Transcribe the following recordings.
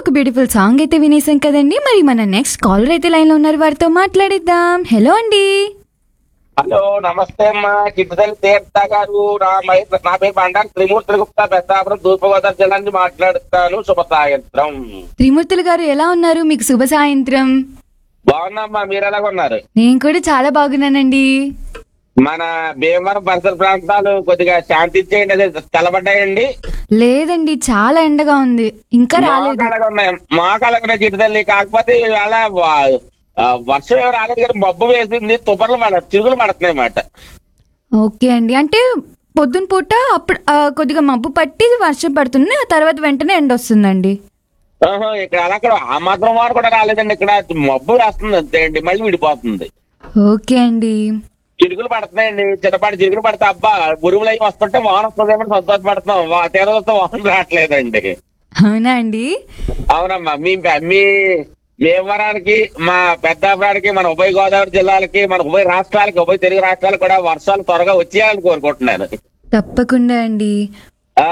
ఒక beautiful song అయితే వినేసాం కదండి మరి మన నెక్స్ట్ కాలర్ అయితే లైన్ లో ఉన్నారు వారితో మాట్లాడిద్దాం హలో అండి హలో నమస్తే అమ్మా చిట్టుతల్లి తీర్థ గారు నా మై- నా పేరు బండారు త్రిమూర్తుల గుప్తా పెద్దాపురం తూర్పుగోదావరి జిల్లా నుంచి మాట్లాడుతాను శుభ సాయంత్రం త్రిమూర్తులు గారు ఎలా ఉన్నారు మీకు శుభ సాయంత్రం బాగున్నామ్మా మీరు ఎలాగ ఉన్నారు నేను కూడా చాలా బాగున్నానండి మన భీమవరం పరిసర ప్రాంతాలు కొద్దిగా శాంతి ఇచ్చేయండి అదే తెల్లబడ్డాయండి లేదండి చాలా ఎండగా ఉంది ఇంకా రాలేదు మోకాళ్ళగా ఉన్నాయి మోకాళ్ళగా చిట్టుతల్లి కాకపోతే ఇవాళ వా- ఆ, వర్షం ఏం రాలేదు కానీ మబ్బు వేసింది తుపర్లు పడ చిరుగులు పడుతున్నాయి అన్నమాట ఓకే అండి అంటే పొద్దున పూట అప్పుడు ఆ, కొద్దిగా మబ్బు పట్టి వర్షం పడుతుంది ఆ తర్వాత వెంటనే ఎండ వస్తుందండి ఆహా, ఇక్కడ అలా అక్కడ ఆ మాత్రం వారు కూడా రాలేదండి ఇక్కడ మబ్బు వేస్తుంది అంతే అండి మళ్ళీ విడిపోతుంది ఓకే అండి చిరుగులు పడుతున్నాయండి చిన్నపాటి చిరుగులు పడితే అబ్బా గురువులు అయి వస్తుంటే వాన వస్తుందేమో సంతోషపడుతున్నాం వా- తీరా వస్తే వాన రావట్లేదండి అవునా అండి అవునమ్మా మీ మీ భీమవరానికి మా పెద్దాపురానికి మన ఉభయ గోదావరి జిల్లాలకి మన ఉభయ రాష్ట్రాలకి ఉభయ తెలుగు రాష్ట్రాలకు కూడా వర్షాలు త్వరగా వచ్చేయాలని కోరుకుంటున్నాను తప్పకుండా అండి ఆ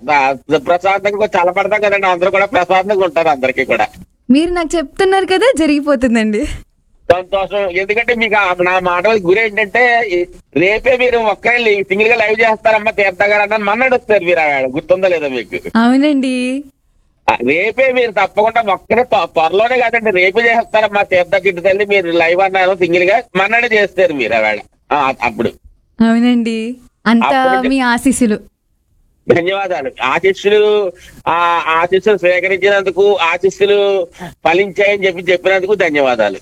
ఆ, ప్రశాంతంగా చల్లపడతాం కదండి అందరూ కూడా ప్రశాంతంగా ఉంటారు అందరికీ కూడా మీరు నాకు చెప్తున్నారు కదా జరిగిపోతుందండి సంతోషం ఎందుకంటే మీకు ఆ- నా మాటల గురి ఏంటంటే ఈ- రేపే మీరు ఒక్కరే సింగిల్ గా లైవ్ చేస్తారమ్మా తీర్థ గారు అన్న మన్నాడు వస్తారు మీరు ఆడ. గుర్తుందో లేదో మీకు అవునండి ఆ, రేపే మీరు తప్పకుండా ఒక్కరే త్వ- త్వరలోనే కాదండి రేపే చేస్తారమ్మా తీర్థ కిట్టు తల్లి మీరు లైవ్ అన్నారు సింగిల్ గా మన్నాడు చేస్తారు మీరు ఆవేళ ఆ, అప్పుడు అవునండి అంతా అప్పుడు- మీ ఆశీస్సులు ధన్యవాదాలు ఆశిస్సులు ఆ ఆశిస్సులు స్వీకరించినందుకు ఆశిస్సులు ఫలించాయని చెప్పి చెప్పినందుకు ధన్యవాదాలు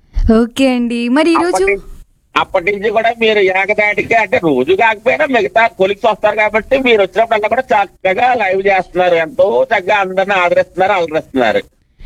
ఓకే అండి మరి ఈరోజు అప్పటి- అప్పటి నుంచి కూడా మీరు ఏకదాటికి అంటే రోజు కాకపోయినా మిగతా కొలిక్స్ వస్తారు కాబట్టి మీరు వచ్చినప్పుడల్లా కూడా చక్కగా లైవ్ చేస్తున్నారు ఎంతో చక్కగా అందరిని ఆదరిస్తున్నారు అలరిస్తున్నారు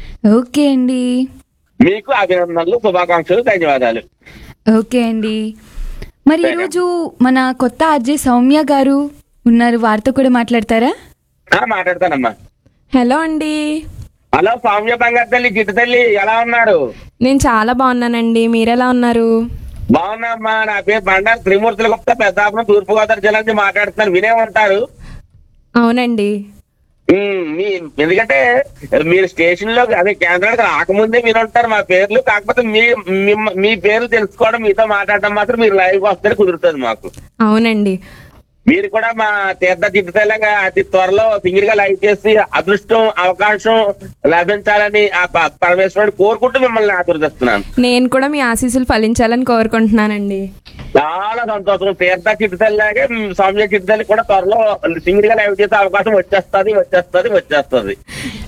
ఓకే అండి మీకు అభినందనలు శుభాకాంక్షలు ధన్యవాదాలు ఓకే అండి మరి ఈరోజు మన కొత్త అజయ్ సౌమ్య గారు ఉన్నారు వారితో కూడా మాట్లాడతారా ఆ, మాట్లాడతానమ్మా హలో అండి హలో సౌమ్య బంగారు తల్లి గిట్టు తల్లి ఎలా ఉన్నారు నేను చాలా బాగున్నానండి మీరెలా ఉన్నారు బాగున్నామ్మా నా పేరు బండారు త్రిమూర్తుల గుప్తా పెద్దాపురం తూర్పుగోదావరి జిల్లా నుంచి మాట్లాడుతున్నాను వినే ఉంటారు అవునండి ఉమ్, మీ ఎందుకంటే మీరు స్టేషన్ లో అదే కేంద్రానికి రాకముందే మీరు ఉంటారు మా పేర్లు కాకపోతే మీ మిమ్మ- మీ పేర్లు తెలుసుకోవడం మీతో మాట్లాడడం మాత్రం మీరు లైవ్ వస్తే కుదురుతుంది మాకు అవునండి మీరు కూడా మా తీర్థ చిట్టుతలంగా అతి త్వరలో సింగిల్ గా లైవ్ చేసి అదృష్టం అవకాశం లభించాలని ఆ ప- పరమేశ్వరుడు కోరుకుంటూ మిమ్మల్ని ఆశీర్వదిస్తున్నాను నేను కూడా మీ ఆశీస్సులు ఫలించాలని కోరుకుంటున్నానండి చాలా సంతోషం తీర్థ చిట్టుతల్లాగే సౌమ్య చిట్టుతల్లి కూడా త్వరలో సింగిల్ గా లైవ్ చేసే అవకాశం వచ్చేస్తది వచ్చేస్తది వచ్చేస్తది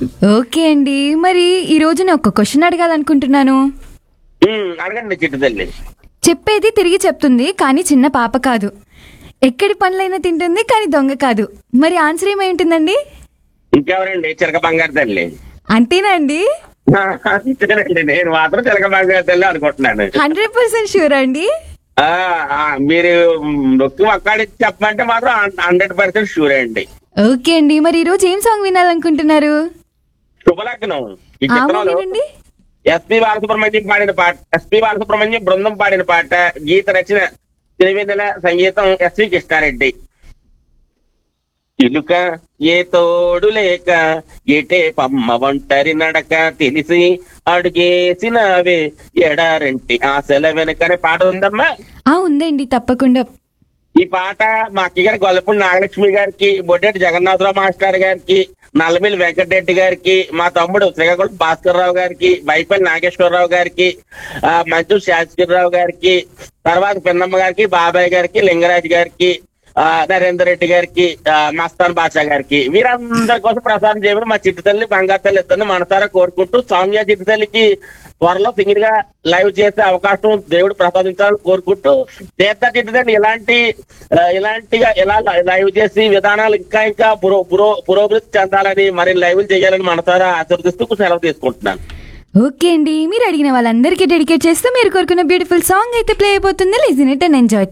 ఓకే అండి మరి ఈ రోజు నేను ఒక క్వశ్చన్ అడగాలనుకుంటున్నాను ఉమ్, అడగండి చిట్టుతల్లి చెప్పేది తిరిగి చెప్తుంది కానీ చిన్న పాప కాదు ఎక్కడి పనులైనా తింటుంది కానీ దొంగ కాదు మరి ఆన్సర్ ఏమైంటుందండి ఇంకెవరండి చిలక బంగారు తల్లి అంతేనా అండి అంతేనండి నేను మాత్రం చిలక బంగారు తల్లి అనుకుంటున్నాను హండ్రెడ్ పర్సెంట్ షూర్ అండి ఆ, ఆ, మీరు నొక్కి ఒక్కడి చెప్పమంటే మాత్రం హండ్రెడ్ పర్సెంట్ షూర్ అండి ఓకే అండి మరి ఈ రోజు ఏం సాంగ్ వినాలనుకుంటున్నారు శుభలగ్నం ఈ చిత్రంలో అవునండి ఎస్పి బాలసుబ్రహ్మణ్యం పాడిన పాట ఎస్పి బాలసుబ్రహ్మణ్యం బృందం పాడిన పాట గీత రచన తిరువెన్నెల సంగీతం ఎస్వి కృష్ణారెడ్డి ఇలుక ఏ తోడు లేక ఎటే పమ్మ ఒంటరి నడక తెలిసి అడుగేసినవే ఎడారంటి ఆశల వెనకనే పాట ఉందమ్మా ఆ ఉందండి తప్పకుండా ఈ పాట మా అక్క గారి గొల్లపూడి నాగలక్ష్మి గారికి బొడ్డెట్టి జగన్నాథరావు మాస్టర్ గారికి నల్లమిల్లి వెంకటరెడ్డి గారికి మా తమ్ముడు శ్రీకాకుళం భాస్కర్ రావు గారికి బైపల్లి నాగేశ్వరరావు గారికి ఆ, మంచు శాస్త్రిరావు గారికి తర్వాత పిన్నమ్మ గారికి బాబాయ్ గారికి లింగరాజు గారికి ఆ, నరేందర్ రెడ్డి గారికి ఆ, మస్తాన్ బాషా గారికి వీరందరి కోసం ప్రసాదం చేయమని మా చిట్టు తల్లి బంగారు తల్లి ఇద్దరిని మనసారా కోరుకుంటూ సౌమ్య చిట్టు తల్లికి త్వరలో సింగిల్ గా లైవ్ చేసే అవకాశం దేవుడు ప్రసాదించాలని కోరుకుంటూ తీర్థ చిట్టు తల్లి ఇలాంటి ఆ, ఇలాంటిగా ఇలా లైవ్ చేసి విధానాలు ఇంకా ఇంకా పురో పురో పురోభివృద్ధి చెందాలని మరి లైవ్ చేయాలని మనసారా ఆశీర్వదిస్తూ సెలవు తీసుకుంటున్నాను ఓకే అండి మీరు అడిగిన వాళ్ళందరికీ డెడికేట్ చేస్తూ మీరు కోరుకున్న బ్యూటిఫుల్ సాంగ్ అయితే ప్లే అయిపోతుంది లిజన్ ఇట్ అండ్ ఎంజాయ్